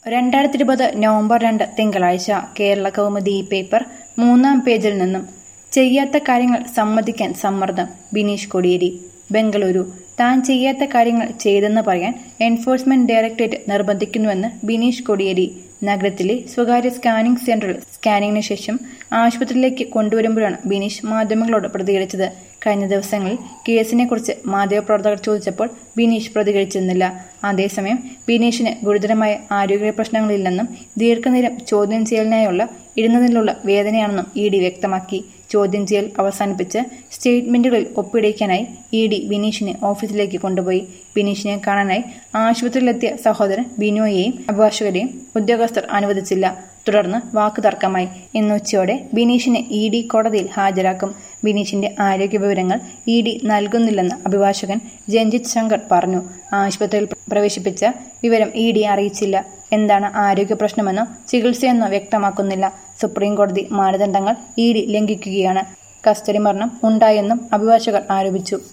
രണ്ടായിരത്തി ഇരുപത് നവംബർ രണ്ട് തിങ്കളാഴ്ച കേരള കൗമുദി പേപ്പർ മൂന്നാം പേജിൽ നിന്നും ചെയ്യാത്ത കാര്യങ്ങൾ സമ്മതിക്കാൻ സമ്മർദ്ദം ബിനീഷ് കൊടിയേരി ബംഗളൂരു താൻ ചെയ്യാത്ത കാര്യങ്ങൾ ചെയ്തെന്ന് പറയാൻ എൻഫോഴ്സ്മെന്റ് ഡയറക്ടറേറ്റ് നിർബന്ധിക്കുന്നുവെന്ന് ബിനീഷ് കൊടിയേരി നഗരത്തിലെ സ്വകാര്യ സ്കാനിംഗ് സെന്ററിൽ സ്കാനിങ്ങിന് ശേഷം ആശുപത്രിയിലേക്ക് കൊണ്ടുവരുമ്പോഴാണ് ബിനീഷ് മാധ്യമങ്ങളോട് പ്രതികരിച്ചത് കഴിഞ്ഞ ദിവസങ്ങളിൽ കേസിനെക്കുറിച്ച് മാധ്യമപ്രവർത്തകർ ചോദിച്ചപ്പോൾ ബിനീഷ് പ്രതികരിച്ചിരുന്നില്ല അതേസമയം ബിനീഷിന് ഗുരുതരമായ ആരോഗ്യ പ്രശ്നങ്ങളില്ലെന്നും ദീർഘനേരം ചോദ്യം ചെയ്യലിനായുള്ള ഇരുന്നതിലുള്ള വേദനയാണെന്നും ഇ ഡി വ്യക്തമാക്കി ചോദ്യം ചെയ്യൽ അവസാനിപ്പിച്ച് സ്റ്റേറ്റ്മെന്റുകളിൽ ഒപ്പിടിക്കാനായി ഇ ഡി ബിനീഷിനെ ഓഫീസിലേക്ക് കൊണ്ടുപോയി ബിനീഷിനെ കാണാനായി ആശുപത്രിയിലെത്തിയ സഹോദരൻ ബിനോയെയും അഭിഭാഷകരെയും ഉദ്യോഗസ്ഥർ അനുവദിച്ചില്ല തുടർന്ന് വാക്കുതർക്കമായി ഇന്ന് ഉച്ചയോടെ ബിനീഷിനെ ഇ ഡി കോടതിയിൽ ഹാജരാക്കും ബിനീഷിന്റെ ആരോഗ്യ വിവരങ്ങൾ ഇ ഡി നൽകുന്നില്ലെന്ന് അഭിഭാഷകൻ രഞ്ജിത്ത് ശങ്കർ പറഞ്ഞു ആശുപത്രിയിൽ പ്രവേശിപ്പിച്ച വിവരം ഇ ഡി അറിയിച്ചില്ല എന്താണ് ആരോഗ്യ പ്രശ്നമെന്നോ ചികിത്സയെന്നോ വ്യക്തമാക്കുന്നില്ല സുപ്രീം കോടതി മാനദണ്ഡങ്ങൾ ഇ ഡി ലംഘിക്കുകയാണ് കസ്റ്റഡി മരണം ഉണ്ടായെന്നും അഭിഭാഷകർ ആരോപിച്ചു